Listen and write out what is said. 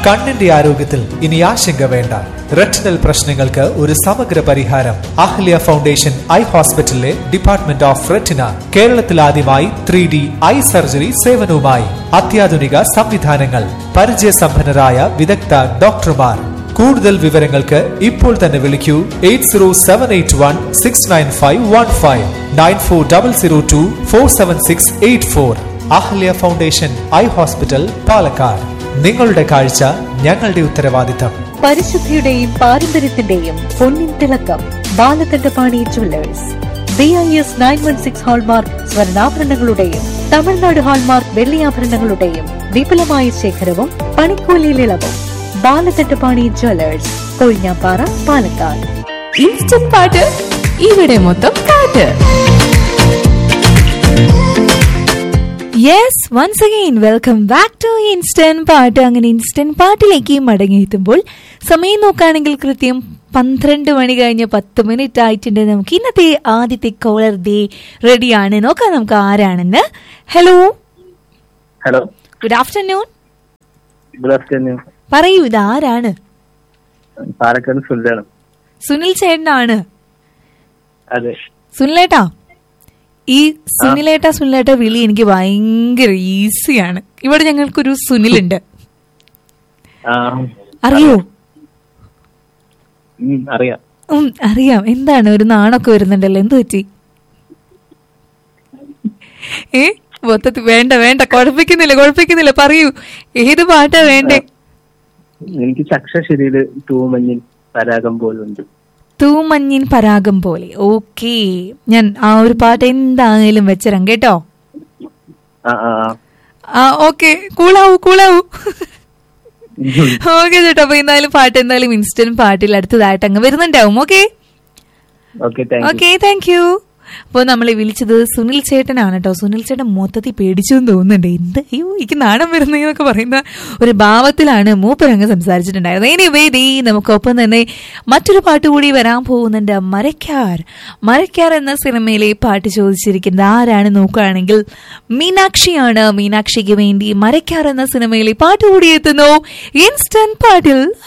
കണ്ണിന്റെ ആരോഗ്യത്തിൽ ഇനി ആശങ്ക വേണ്ട റെറ്റിനൽ പ്രശ്നങ്ങൾക്ക് ഒരു സമഗ്ര പരിഹാരം അഹ്ല്യ ഫൗണ്ടേഷൻ ഐ ഹോസ്പിറ്റലിലെ ഡിപ്പാർട്ട്മെന്റ് ഓഫ് റെറ്റിന കേരളത്തിൽ ആദ്യമായി ത്രീ ഡി ഐ സർജറി സേവനവുമായി അത്യാധുനിക സംവിധാനങ്ങൾ പരിചയസമ്പന്നരായ വിദഗ്ധ ഡോക്ടർമാർ കൂടുതൽ വിവരങ്ങൾക്ക് ഇപ്പോൾ തന്നെ വിളിക്കൂ eight zero seven eight one six nine five one five nine four double zero two four seven six eight four Ahalya foundation eye hospital Palakkad നിങ്ങളുടെ കാഴ്ച ഞങ്ങളുടെ ഉത്തരവാദിത്തം പരിശുദ്ധിയുടെയും പാരമ്പര്യത്തിന്റെയും പൊന്നിൻ തിളക്കം Balakandapani jewellers B I S nine one six hallmark സ്വർണ്ണാഭരണങ്ങളുടെയും Tamil Nadu hallmark വെള്ളിയാഭരണങ്ങളുടെയും വിപുലമായ ശേഖരവും പണിക്കൂലിയിൽ ഇളവും ബാലകണ്ഠപാണി ജുവല്ലേഴ്സ് കൊഴിഞ്ഞാപ്പാറ പാലക്കാട് ഇൻസ്റ്റന്റ് പാട്ട് ഇവിടെ മൊത്തം പാട്ട് yes once again welcome back to instant പാട്ട് അങ്ങനെ ഇൻസ്റ്റന്റ് പാട്ടിലേക്ക് മടങ്ങിയെത്തുമ്പോൾ സമയം നോക്കുകയാണെങ്കിൽ കൃത്യം പന്ത്രണ്ട് മണി കഴിഞ്ഞ് പത്ത് മിനിറ്റ് ആയിട്ടുണ്ട് നമുക്ക് ഇന്നത്തെ ആദ്യത്തെ കോളർ ദേ റെഡിയാണ് നോക്കാം നമുക്ക് ആരാണെന്ന് hello hello good afternoon good afternoon പറയൂ ഇത് ആരാണ് പാലക്കാട് സുല്ലാണ് സുനിൽ ചേട്ടനാണ് അതെ സുനിലേട്ടാ ഈ സുനിലേട്ട സുനിലേട്ട വിളി എനിക്ക് ഭയങ്കര ഈസിയാണ് ഇവിടെ ഞങ്ങൾക്കൊരു സുനിലുണ്ട് ആ അറിയോ ഉം, അറിയാം ഉം, അറിയാം എന്താണ് ഒരു നാണൊക്കെ വരുന്നുണ്ടല്ലോ എന്ത് പറ്റി ഏ മൊത്തത്തിൽ വേണ്ട വേണ്ട കുഴപ്പിക്കുന്നില്ല കുഴപ്പിക്കുന്നില്ല പറയൂ ഏത് പാട്ടാ വേണ്ടേ എനിക്ക് ചക്ഷശരിയില് തൂമഞ്ഞിൽ പരാഗം പോലുണ്ട് തൂമഞ്ഞിൻ പരാഗം പോലെ ഓക്കേ ഞാൻ ആ ഒരു പാട്ട് എന്തായാലും വെച്ചരാം കേട്ടോ ആ ആ ആ. ആ ഓക്കെ കൂളാവൂ കൂളാവൂ ഓക്കെ ചേട്ടാ അപ്പൊ എന്തായാലും പാട്ട് എന്തായാലും ഇൻസ്റ്റന്റ് പാട്ടിൽ അടുത്തതായിട്ട് അങ്ങ് വരുന്നുണ്ടാവും okay okay thank you okay thank you അപ്പോൾ നമ്മളെ വിളിച്ചത് സുനിൽ ചേട്ടനാണ് കേട്ടോ സുനിൽ ചേട്ടൻ മൊത്തത്തിൽ പേടിച്ചു എന്ന് തോന്നുന്നുണ്ട് എന്ത് അയ്യോ എനിക്ക് നാണം വരുന്നതെന്നൊക്കെ പറയുന്ന ഒരു ഭാവത്തിലാണ് മൂപ്പരങ്ങ് സംസാരിച്ചിട്ടുണ്ടായിരുന്നത് എനിവേ ദേ നമുക്കൊപ്പം തന്നെ മറ്റൊരു പാട്ട് കൂടി വരാൻ പോകുന്നുണ്ട് മരക്കാർ മരക്കാർ എന്ന സിനിമയിലെ പാട്ട് ചോദിച്ചിരിക്കുന്നത് ആരാണ് നോക്കുകയാണെങ്കിൽ മീനാക്ഷിയാണ് മീനാക്ഷിക്ക് വേണ്ടി മരക്കാർ എന്ന സിനിമയിലെ പാട്ട് കൂടി എത്തുന്നു ഇൻസ്റ്റന്റ് പാട്ടിൽ